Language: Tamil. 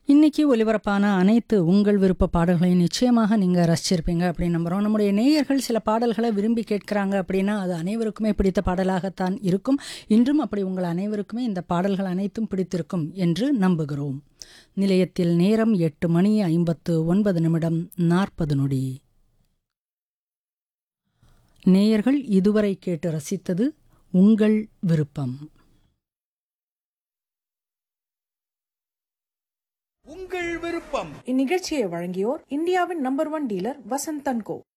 இன்னைக்கு ஒலிபரப்பான அனைத்து உங்கள் விருப்ப பாடல்களையும் நிச்சயமாக நீங்கள் ரசிச்சிருப்பீங்க அப்படின்னு நம்புகிறோம் நம்முடைய நேயர்கள் சில பாடல்களை விரும்பி கேட்குறாங்க அப்படின்னா அது அனைவருக்குமே பிடித்த பாடலாகத்தான் இருக்கும் இன்றும் அப்படி உங்கள் அனைவருக்குமே இந்த பாடல்கள் அனைத்தும் பிடித்திருக்கும் என்று நம்புகிறோம் நிலையத்தில் நேரம் எட்டு மணி ஐம்பத்து ஒன்பது நிமிடம் நாற்பது நொடி நேயர்கள் இதுவரை கேட்டு ரசித்தது உங்கள் விருப்பம் உங்கள் விருப்பம் இந்நிகழ்ச்சியை வழங்கியோர் இந்தியாவின் நம்பர் ஒன் டீலர் வசந்தன் கோ